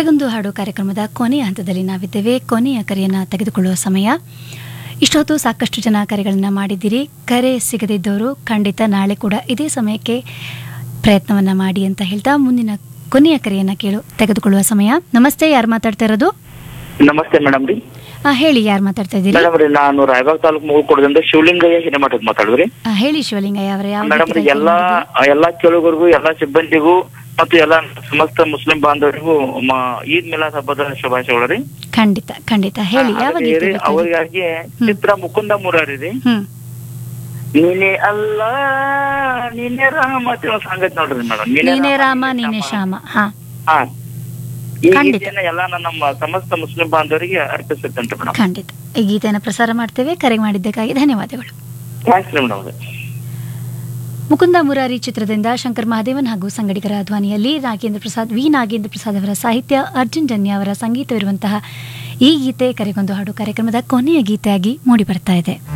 ಕರೆಗೊಂದು ಹಾಡು ಕಾರ್ಯಕ್ರಮದ ಕೊನೆಯ ಹಂತದಲ್ಲಿ ನಾವಿದ್ದೇವೆ ಕೊನೆಯ ಕರೆಯನ್ನು ತೆಗೆದುಕೊಳ್ಳುವ ಸಮಯ ಇಷ್ಟೊತ್ತು ಸಾಕಷ್ಟು ಜನ ಕರೆಗಳನ್ನು ಮಾಡಿದ್ದೀರಿ ಕರೆ ಸಿಗದಿದ್ದವರು ಖಂಡಿತ ನಾಳೆ ಕೂಡ ಇದೇ ಸಮಯಕ್ಕೆ ಪ್ರಯತ್ನವನ್ನ ಮಾಡಿ ಅಂತ ಹೇಳ್ತಾ ಮುಂದಿನ ಕೊನೆಯ ಕರೆಯನ್ನು ಕೇಳು ತೆಗೆದುಕೊಳ್ಳುವ ಸಮಯ ನಮಸ್ತೆ ಯಾರು ಮಾತಾಡ್ತಾ ಇರೋದು ನಮಸ್ತೆ ಮೇಡಮ್ ರೀ ಆ, ಹೇಳಿ ಯಾರು ಮಾತಾಡ್ತಾ ಇದ್ದೀರಿ ಮೇಡಮ್ ರೀ ನಾನು ರಾಯಬಾಗ್ ತಾಲೂಕು ಮುಗುಳ್ಕೊಡದಿಂದ ಶಿವಲಿಂಗಯ್ಯ ಹಿರೇಮಠದ್ ಮಾತಾಡಿದ್ರಿ ಆ, ಹೇಳಿ ಶಿವಲಿಂಗಯ್ಯ ಅವರ ಯಾವ ಮೇಡಮ್ ರೀ ಗೀತೆ ಎಲ್ಲಾ ಎಲ್ಲಾ ಕೇಳುಗರಿಗೂ ಎಲ್ಲಾ ಸಿಬ್ಬಂದಿಗೂ ಮತ್ತು ಎಲ್ಲಾ ಸಮಸ್ತ ಮುಸ್ಲಿಂ ಬಾಂಧವರಿಗೂ ಮ- ಈದ್ ಮಿಲಾದ್ ಹಬ್ಬದ ಶುಭಾಶಯಗಳು ರೀ ಖಂಡಿತ ಖಂಡಿತ ಹೇಳಿ ಯಾವ ಹಾಗಾಗಿ ಗೀತೆ ರೀ, ಬೇಕಾಗಿತ್ತು? ಅವರಿಗಾಗಿ ಚಿತ್ರ ಮುಕುಂದ ಮುರಾರಿ ರೀ ಹ್ಮ್ ನೀನೆ ಅಲ್ಲ ನೀನೆ ರಾಮ ಅಂತ ಒಂದು ಸಾಂಗ್ ಐತ್ ನೋಡ್ರಿ ಮೇಡಮ್ ನೀನೇ ರಾಮ ನೀನೇ ಶ್ಯಾಮ ಹಾ ಹಾ ಈ ಖಂಡಿತ. ಗೀತೆಯನ್ನ ಎಲ್ಲಾ ನಾನು ನಮ್ಮ ಸಮಸ್ತ ಮುಸ್ಲಿಂ ಬಾಂಧವರಿಗೆ ಅರ್ಪಿಸುತ್ತೇನೆ ಮೇಡಮ್ ಖಂಡಿತ ಈ ಗೀತೆಯನ್ನು ಪ್ರಸಾರ ಮಾಡ್ತೇವೆ ಕರೆ ಮಾಡಿದ್ದಕ್ಕಾಗಿ ಧನ್ಯವಾದಗಳು ಥ್ಯಾಂಕ್ಸ್ ರೀ ಮೇಡಮ್ ಮುಕುಂದ ಮುರಾರಿ ಚಿತ್ರದಿಂದ ಶಂಕರ್ ಮಹಾದೇವನ್ ಹಾಗೂ ಸಂಗಡಿಗರ ಧ್ವನಿಯಲ್ಲಿ ನಾಗೇಂದ್ರ ಪ್ರಸಾದ್ ವಿ ನಾಗೇಂದ್ರ ಪ್ರಸಾದ್ ಅವರ ಸಾಹಿತ್ಯ ಅರ್ಜುನ್ ಜನ್ಯ ಅವರ ಸಂಗೀತವಿರುವಂತಹ ಈ ಗೀತೆ ಕರೆಗೊಂದು ಹಾಡು ಕಾರ್ಯಕ್ರಮದ ಕೊನೆಯ ಗೀತೆಯಾಗಿ ಮೂಡಿ ಬರ್ತಾ ಇದೆ